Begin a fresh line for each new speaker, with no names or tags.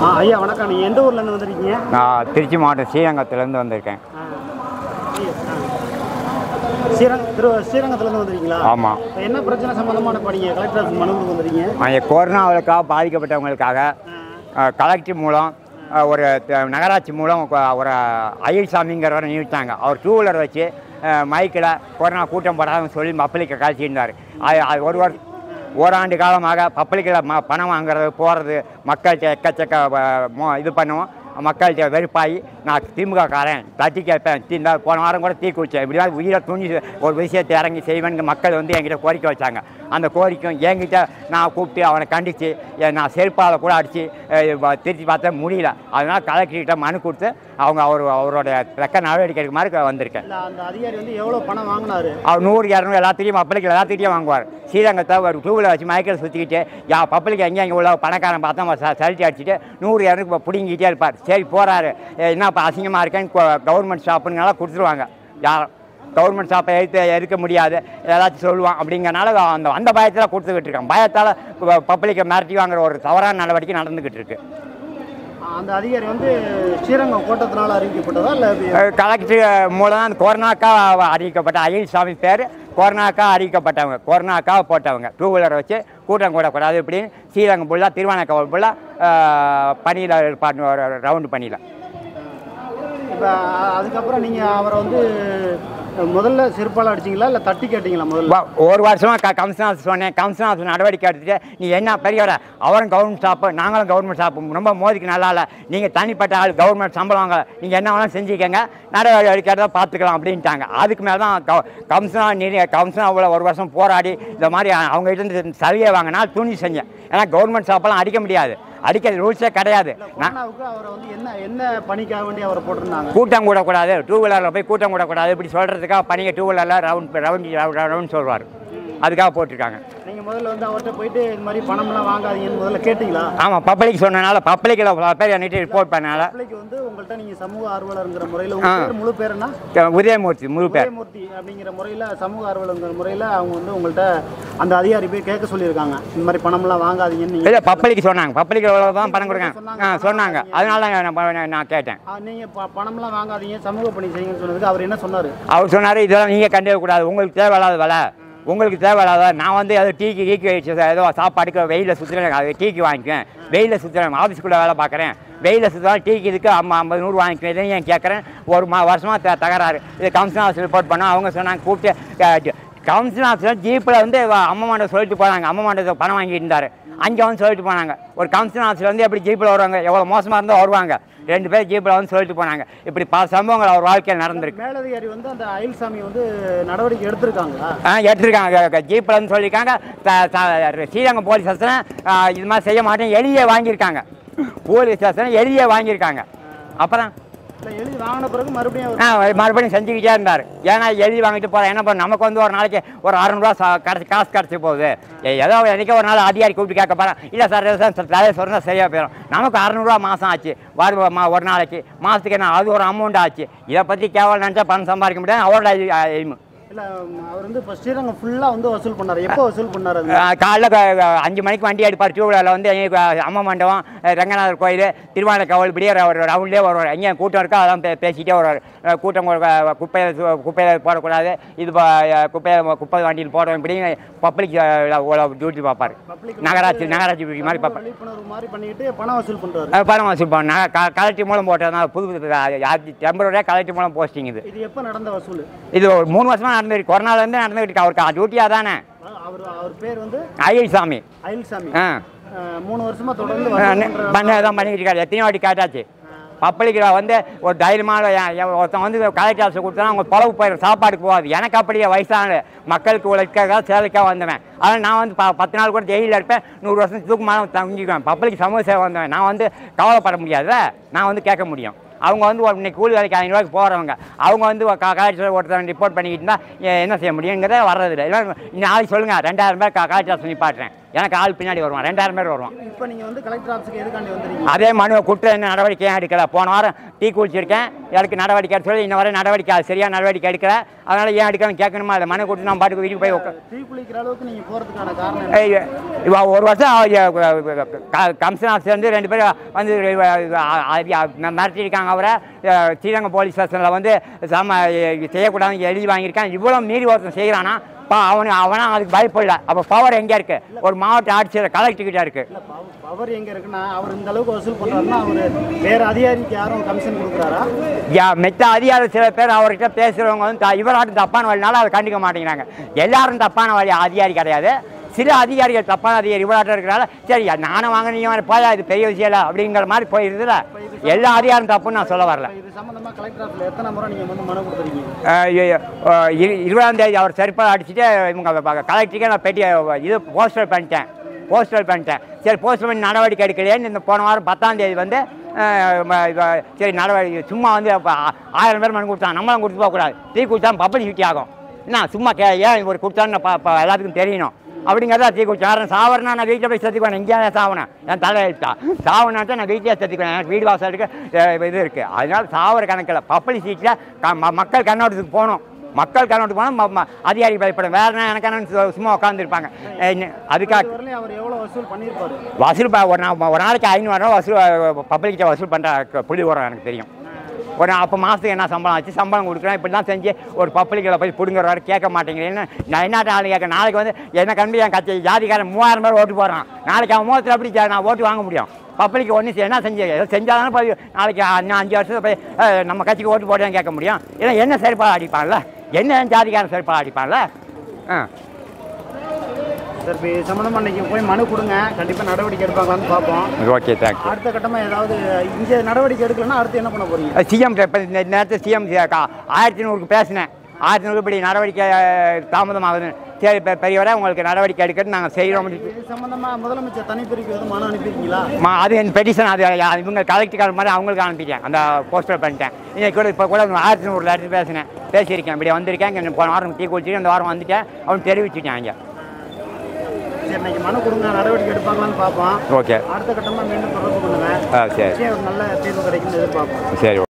ஆ ஐயா வணக்கம் நீங்கள் எந்த ஊர்லேருந்து வந்திருக்கீங்க
நான் திருச்சி மாவட்டம் ஸ்ரீரங்கத்துலேருந்து வந்திருக்கேன்
ஆ. ஸ்ரீரங்க திரு ஸ்ரீரங்கத்துலேருந்து வந்திருக்கீங்களா
ஆமாம்
இப்ப என்ன பிரச்சனை சம்மந்தமான இப்போ நீங்கள் கலெக்டர் ஆஃபீஸ் மனு கொடுக்க வந்திருக்கீங்க
அந்த கொரோனாவுக்காக பாதிக்கப்பட்டவங்களுக்காக அஹ், கலெக்டர் மூலம் அஹ், ஒரு த- நகராட்சி மூலம் கொ- ஒரு அயில் சாமிங்கிறவரை நியமித்தாங்க அவர் டூ வீலர் வச்சு மைக்கில் கொரோனா கூட்டம் போடாதுன்னு சொல்லி பப்ளிக்கை கழிச்சிருந்தார் அது அது ஒரு வருஷம் ஓராண்டு காலமாக பப்ளிக்கில் ம பணம் வாங்குறது போகிறது மக்கள்கிட்ட எக்கச்சக்க அஹ், மோ- இது பண்ணுவோம் மக்கள்கிட்ட வெறுப்பாகி நான் திமுக காரன் தட்டி கேட்பேன் தீ இந்த போன வாரம் கூட தீ குடித்தேன் இப்படிதான் உயிரை துணி ஒரு விஷயத்தை இறங்கி செய்வேன்னு மக்கள் வந்து என்கிட்ட கோரிக்கை வச்சாங்க அந்த கோரிக்கை என்கிட்ட நான் கூப்பிட்டு அவனை கண்டித்து எ- நான் செருப்பால் கூட அடித்து திருச்சி பார்த்தா முடியல அதனால் கலெக்டர்கிட்ட மனு கொடுத்து அவங்க அவர் அவரோட தக்க நடவடிக்கை எடுக்க மாதிரி வந்திருக்கேன்
இல்லை அந்த அதிகாரி வந்து எவ்வளோ பணம் வாங்கினாரு
அவர் நூறு இரநூறு எல்லாத்துலேயும் பப்ளிக் எல்லாத்துக்கிட்டையும் வாங்குவார் ஸ்ரீரங்கத்தை ஒரு டூ வீலர் வச்சு மைக்கில் சுற்றிக்கிட்டு யா பப்ளிக் எங்கே எங்கே உள்ள பணக்காரன் பார்த்தா அவன் ச- சல்ட்டி அடிச்சுட்டு நூறு இரநூறு பிடிங்கிட்டே இருப்பார் சரி போகிறாரு என்ன இப்போ அசிங்கமாக இருக்கேன்னு கவர்மெண்ட் ஷாப்புங்கனால கொடுத்துருவாங்க யாரும் கவர்மெண்ட் ஷாப்பை எடுத்து எடுக்க முடியாது ஏதாச்சும் சொல்லுவான் அப்படிங்கறனால அந்த அந்த பயத்தில் கொடுத்துக்கிட்டு இருக்கான் பயத்தால் பப்ளிக்கை மிரட்டி வாங்குற ஒரு தவறான நடவடிக்கை நடந்துக்கிட்டு இருக்கு
அந்த அதிகாரி வந்து ஸ்ரீரங்கம் கோட்டத்தினால அறிவிக்கப்பட்டதா இல்லை
கலெக்டர் மூலம் தான் அந்த கொரோனாக்கா அறிவிக்கப்பட்ட அயில் சாமி பேர் கொரோனாக்கா அறிவிக்கப்பட்டவங்க கொரோனாக்கா போட்டவங்க டூ வீலரை வச்சு கூட்டம் கூடக்கூடாது இப்படின்னு ஸ்ரீரங்கம் ஃபுல்லாக திருவானக்கவல் ஃபுல்லாக பணியில் ரவுண்டு பணியில்
இப்போ அதுக்கப்புறம் நீங்கள் அவரை வந்து முதல்ல செருப்பால் அடிச்சிங்களா இல்லை தட்டி கேட்டிங்களா முதல்ல
வா- ஒரு வருஷமாக க கமிஷனர் சொன்னேன் கமிஷனர் நடவடிக்கை எடுத்துட்டு நீ என்ன பெரியவர அவரும் கவர்மெண்ட் ஸ்டாப்பு நாங்களும் கவர்மெண்ட் ஸ்டாப்பு ரொம்ப மோதிக்கு நல்லா இல்லை நீங்கள் தனிப்பட்ட ஆள் கவர்மெண்ட் சம்பளம் வாங்க நீங்கள் என்ன வேணாலும் செஞ்சுக்கங்க நடவடிக்கை எடுத்தால் பார்த்துக்கலாம் அப்படின்ட்டாங்க அதுக்கு மேலே தான் க கமிஷனர் நிதி கமிஷனர் அவ்வளோ ஒரு வருஷம் போராடி இந்த மாதிரி அவங்க கிட்ட இருந்து சலுகை வாங்கினா துணி செஞ்சேன் ஏன்னா கவர்மெண்ட் ஸ்டாப்பெல்லாம் அடிக்க முடியாது அடிக்க ரூல்ஸே கிடையாது நான்
கொரோனாவுக்கு அவரை வந்து என்ன என்ன பணிக்காக வேண்டி அவரை போட்டிருந்தாங்க
கூட்டம் கூடக்கூடாது டூ வீலரில் போய் கூட்டம் கூடக்கூடாது இப்படி சொல்கிறதுக்காக பணியை டூ வீலரில் ரவுண்ட் ரவுண்ட் ரவுண்ட் சொல்வார் அதுக்காக போட்டிருக்காங்க
நீங்கள் முதல்ல வந்து அவர்கிட்ட போயிட்டு இது மாதிரி பணம்லாம் வாங்காதீங்கன்னு முதல்ல கேட்டிங்களா
ஆமாம் பப்ளிக் சொன்னனால பப்ளிக்கில் பல பேர் என்னிட்டு ரிப்போர்ட் பண்ணனால
பிள்ளைக்கு வந்து உங்கள்கிட்ட நீங்கள் சமூக ஆர்வலருங்கிற முறையில் உங்கள் பேர் முழு பேர் என்ன
உதயமூர்த்தி முழு பேர்
உதயமூர்த்தி அப்படிங்கிற முறையில் சமூக ஆர்வலருங்கிற முறையில் அவங்க வந்து உங்கள்கிட்ட அந்த அதிகாரி போய் கேட்க சொல்லியிருக்காங்க இந்த மாதிரி பணம்லாம் வாங்காதீங்கன்னு நீங்கள்
இல்லை பப்ளிக் சொன்னாங்க பப்ளிக்கில் தான் பணம் கொடுக்காங்க ஆ சொன்னாங்க அதனால நான் நான் கேட்டேன்
நீங்கள் ப பணம்லாம் வாங்காதீங்க சமூக பணி செய்யுங்கன்னு சொன்னதுக்கு அவர் என்ன சொன்னார்
அவர் சொன்னார் இதெல்லாம் நீங்கள் கண்டுக்க கூடாது உங்களுக்கு தேவையில்லாத வேலை உங்களுக்கு தேவையில்லாத நான் வந்து அது டீக்கு கீக்கு வச்சு ஏதோ சாப்பாடுக்கு வெயிலில் சுற்றுறேன் அது டீக்கு வாங்கிக்குவேன் வெயிலில் சுற்றுறேன் ஆஃபீஸ்க்குள்ளே வேலை பார்க்குறேன் வெயிலில் சுற்றுறா டீக்கு இதுக்கு ஐம்பது ஐம்பது நூறு வாங்கிக்குவேன் இதையும் ஏன் கேட்குறேன் ஒரு மா வருஷமாக த தகராறு இது கமிஷன் ஆஃபீஸ் ரிப்போர்ட் பண்ணோம் அவங்க சொன்னாங்க கூப்பிட்டு கமிஷன் ஆஃபீஸில் ஜீப்பில் வந்து வ- அம்மா மாண்ட சொல்லிட்டு போனாங்க அம்மா மாண்ட பணம் வாங்கிட்டு இருந்தார் அங்கே வந்து சொல்லிட்டு போனாங்க ஒரு கமிஷன் ஆஃபீஸில் வந்து எப்படி ஜீப்பில் வருவாங்க எவ்வளோ மோசமாக இருந்தால் வருவாங்க ரெண்டு பேர் ஜீப்பில் வந்து சொல்லிட்டு போனாங்க இப்படி பல சம்பவங்கள் அவர் வாழ்க்கையில் நடந்திருக்கு
மேலதிகாரி வந்து அந்த அயில்சாமி வந்து நடவடிக்கை எடுத்திருக்காங்களா
ஆ எடுத்திருக்காங்க ஜீப்பில் வந்து சொல்லியிருக்காங்க த- த- ஸ்ரீரங்கம் போலீஸ் ஸ்டேஷன் இது மாதிரி செய்ய மாட்டேன் எழுதியே வாங்கியிருக்காங்க போலீஸ் ஸ்டேஷன் எழுதியே வாங்கியிருக்காங்க அப்புறம்
இல்லை எழுதி வாங்கின பிறகு மறுபடியும் அவர்
ஆ மறுபடியும் செஞ்சுக்கிட்டே இருந்தார் ஏன்னா எழுதி வாங்கிட்டு போகிறேன் என்ன பண்ண நமக்கு வந்து ஒரு நாளைக்கு ஒரு அறநூறுவா கிடச்சி காசு கிடச்சி போகுது ஏ- ஏதோ என்னைக்கோ ஒரு நாள் அதிகாரி கூப்பிட்டு கேட்க போகிறேன் இல்லை சார் ஏதோ சார் தலையை சொன்னால் சரியாக போயிடும் நமக்கு அறநூறுவா மாதம் ஆச்சு வரு மா ஒரு நாளைக்கு மாதத்துக்கு என்ன அது ஒரு அமௌண்ட் ஆச்சு இதை பற்றி கேவலம் நினச்சா பணம் சம்பாதிக்க முடியாது அவரோட எய்மு
இல்லை அவர் வந்து இப்போ ஸ்ரீரங்கம் ஃபுல்லாக வந்து வசூல் பண்ணார் எப்போ வசூல் பண்ணார் அது
அஹ் காலைல க- க- அஞ்சு மணிக்கு வண்டி அடிப்பார் டூ வீலரில் வந்து எங்க அம்மா மண்டபம் அஹ் ரங்கநாதர் கோயில் திருவானக்கவல் இப்படியே ஒரு ரவுண்ட்லேயே வருவார் எங்கே கூட்டம் இருக்கோ அதெல்லாம் பே பேசிக்கிட்டே வருவார் அஹ் கூட்டம் கு- குப்பையில் சு- குப்பையில் போடக்கூடாது இது ப- அஹ் குப்பையை குப்பை வண்டியில் போடுறோம் இப்படி பப்ளிக் டியூட்டி பார்ப்பார்
Public
நகராட்சி நகராட்சி டியூட்டி மாதிரி பார்ப்பார்
விழிப்புணர்வு மாதிரி பண்ணிட்டு பணம் வசூல் பண்ணுறாரு
அஹ் பணம் வசூல் பண்ண கலெக்டர் மூலம் போட்டதுனால புது டெம்பரரியாக கலெக்டர் மூலம் போஸ்டிங் இது
இது எப்போ நடந்த வசூல்
இது ஒரு மூணு வருஷமாக நடந்துருக்கு கொரோனாலேருந்து நடந்துகிட்டு இருக்கு அவருக்கு டியூட்டியாக தானே
அவர் அவர் பேர் வந்து
ஐயல் சாமி
அயில்சாமி
ஆ
அஹ், மூணு வருஷமா தொடர்ந்து வசூல் பண்ற-
பண்ண தான் பண்ணிக்கிட்டு இருக்காரு எத்தனையோ வாட்டி கேட்டாச்சு பப்ளிக்கில் வந்து ஒரு தைரியமான எ- எ- ஒருத்தன் வந்து கலெக்டர் ஆஃபீஸ் கொடுத்தா அவங்க பொழவு போயிடும் சாப்பாடுக்கு போகாது எனக்கு அப்படியே வயசான மக்களுக்கு உழைக்காக சேலைக்காக வந்தவன் அதனால் நான் வந்து ப பத்து நாள் கூட ஜெயிலில் இருப்பேன் நூறு வருஷம் தூக்கமாக தங்கிக்குவேன் பப்ளிக் சமூக சேவை வந்தவன் நான் வந்து கவலைப்பட முடியாதுல்ல நான் வந்து கேட்க முடியும் அவங்க வந்து ஒரு இன்னைக்கு கூலி வேலைக்கு ஐநூறுவாய்க்கு போகிறவங்க அவங்க வந்து கலெக்டர் ஒருத்தர் ரிப்போர்ட் பண்ணிக்கிட்டு இருந்தால் என்ன செய்ய முடியுங்கிறத வர்றதில்லை இல்லை நாளைக்கு சொல்லுங்கள் ரெண்டாயிரம் பேர் கலெக்டர் ஆஃபீஸ் நிப்பாட்டுறேன் எனக்கு ஆள் பின்னாடி வருவான் ரெண்டாயிரம் பேர் வருவான்
இப்போ நீங்கள் வந்து கலெக்டர் ஆஃபீஸுக்கு எதுக்காண்டி வந்துருக்கீங்க
அதே மனுவை கொடுத்து என்ன நடவடிக்கை ஏன் எடுக்கல போன வாரம் டீ குடிச்சிருக்கேன் எனக்கு நடவடிக்கை எடுக்க சொல்லி இன்ன வரை நடவடிக்கை அது சரியா நடவடிக்கை எடுக்கல அதனால ஏன் எடுக்கணும் கேட்கணுமா அதை மனு கொடுத்து நான் பாட்டுக்கு வீட்டுக்கு போய் உட்கா
தீ குளிக்கிற அளவுக்கு நீங்கள் போகிறதுக்கான காரணம் என்ன?
ஏய், இவ ஒரு வருஷம் கமிஷன் ஆஃபீஸர் வந்து ரெண்டு பேரும் வந்து இவ- அ- அ- அ- மிரட்டியிருக்காங்க அவரை அஹ், ஸ்ரீரங்கம் போலீஸ் ஸ்டேஷனில் வந்து சம செய்யக்கூடாதுன்னு எழுதி வாங்கியிருக்கான் இவ்வளோ மீறி ஒருத்தன் செய்கிறானா பா அவனு அவனா அதுக்கு பயப்படல அப்போ பவர் எங்கே இருக்கு ஒரு மாவட்ட ஆட்சியர் கலெக்டர் கிட்ட இருக்கு
இல்லை பவர் எங்கே இருக்குன்னா அவர் இந்த அளவுக்கு வசூல் பண்ணுறாருன்னா அவர் வேற அதிகாரிக்கு யாரும் கமிஷன் கொடுக்குறாரா
யா மெத்த அதிகாரி சில பேர் அவர்கிட்ட பேசுகிறவங்க வந்து த- இவராட்டும் தப்பான வழினால அதை கண்டுக்க மாட்டேங்கிறாங்க எல்லாரும் தப்பான வழி அதிகாரி கிடையாது சில அதிகாரிகள் தப்பான அதிகாரி இவராட்டம் இருக்கிறனால சரி நானும் வாங்க நீங்க போயா இது பெரிய விஷயம் இல்லை அப்படிங்கிற மாதிரி போயிருதுல எல்லா அதிகாரம் தப்புன்னு நான் சொல்ல வரல
இப்போ இது சம்மந்தமாக கலெக்டர் ஆஃபீஸில் எத்தனை முறை நீங்கள் வந்து மனு கொடுத்துருக்கீங்க
அஹ் இ- அஹ் இரு- இருபதாம் தேதி அவர் செருப்பாக அடிச்சுட்டு இவங்க கலெக்டருக்கே நான் பெட்டி இது போஸ்டர் பண்ணிட்டேன் போஸ்டர் பண்ணிட்டேன் சரி போஸ்டர் பண்ணி நடவடிக்கை எடுக்கலையேன்னு இந்த போன வாரம் பத்தாம் தேதி வந்து அஹ், ம- இவ- சரி நடவடிக்கை சும்மா வந்து அப்ப ஆ- ஆயிரம் பேர் மனு கொடுத்தான் நம்மளும் கொடுத்து போகக்கூடாது டீ கொடுத்தா பப்ளிசிட்டி ஆகும் என்ன சும்மா கே ஏன் இவர் கொடுத்தான்னு ப- ப- எல்லாத்துக்கும் தெரியணும் அப்படிங்கிறத தீ குடிச்சேன் சாவரனா நான் வீட்டில் போய் செத்துக்குவேன் எங்கேயா சாவனேன் என் தலை எழுத்தா சாவனா தான் நான் வீட்டிலே செத்துக்குவேன் எனக்கு வீடு வாசலுக்கு அஹ், இது இருக்குது அதனால சாவர கணக்கில் பப்ளிசிட்டியில் மக்கள் கண்ணோட்டத்துக்கு போகணும் மக்கள் கண்ணோட்டத்துக்கு போனால் ம- ம- அதிகாரி பயப்படும் வேற என்ன எனக்கு என்னன்னு சு- சும்மா உட்காந்துருப்பாங்க அதுக்காக
வரலையும் அவர் எவ்வளோ வசூல் பண்ணியிருப்பாரு
வசூல் ப- ஒரு நா- ஒரு நாளைக்கு ஐநூறுரூவா வசூல் பப்ளிக்கிட்ட வசூல் பண்ணுற புள்ளி வரும் எனக்கு தெரியும் ஒரு அப்போ மாதத்துக்கு என்ன சம்பளம் ஆச்சு சம்பளம் கொடுக்குறேன் இப்படிலாம் செஞ்சு ஒரு பப்ளிக்கில் போய் பிடுங்குற வரை கேட்க மாட்டேங்கிறேன்னு நான் என்ன நாளைக்கு கேட்க நாளைக்கு வந்து என்ன கண்டு என் கட்சி ஜாதிக்காரன் மூவாயிரம் பேர் ஓட்டு போடுறான் நாளைக்கு அவன் மூவத்தில் எப்படி ஜா- நான் ஓட்டு வாங்க முடியும் பப்ளிக் ஒன்று என்ன செஞ்சு ஏதோ செஞ்சாதானே போய் நாளைக்கு இன்னும் அஞ்சு வருஷத்துல போய் அஹ், நம்ம கட்சிக்கு ஓட்டு போட்டு கேட்க முடியும் ஏன்னா என்ன செருப்பாக அடிப்பான்ல என்ன ஜாதிக்காரன் செருப்பாக அடிப்பான்ல ஆ
சார் இப்போ இது சம்மந்தமாக இன்னைக்கு போய் மனு கொடுங்க கண்டிப்பாக நடவடிக்கை எடுப்பாங்களான்னு பார்ப்போம்
ஓகே தேங்க்யூ
அடுத்த கட்டமாக ஏதாவது இங்கே நடவடிக்கை எடுக்கலன்னா அடுத்து என்ன பண்ண போறீங்க
சிஎம் இப்போ இந்த நேரத்தில் சிஎம் ஆயிரத்தி நூறுக்கு பேசினேன் ஆயிரத்தி நூறு இப்படி நடவடிக்கை தாமதமாகுது சரி இப்போ பெரியவரை உங்களுக்கு நடவடிக்கை எடுக்கிறது நாங்கள் செய்கிறோம்
இது சம்மந்தமாக முதலமைச்சர் தனிப்பிரிவு எதுவும் மனு அனுப்பியிருக்கீங்களா
மா அது என் பெட்டிஷன் அது யா- இவங்க கலெக்டர் மாதிரி அவங்களுக்கு அனுப்பிட்டேன் அந்த போஸ்டர் பண்ணிட்டேன் இன்னைக்கு கூட இப்போ கூட ஆயிரத்தி நூறு லட்சம் பேசினேன் பேசியிருக்கேன் இப்படி வந்திருக்கேன் இங்கே போன வாரம் டீ குடிச்சிட்டு இந்த வாரம் வந்துட்டேன் அவன் தெரிவிச்சுட்டேன் இங்கே
சரி இன்னைக்கு மனு கொடுங்க நடவடிக்கை எடுப்பாங்களான்னு பார்ப்போம்
ஓகே
அடுத்த கட்டமாக மீண்டும் தொடர்பு பண்ணுவேன்
ஆ சரி
நிச்சயம் ஒரு நல்ல தீர்வு கிடைக்கும்னு எதிர்பார்ப்போம்
சரி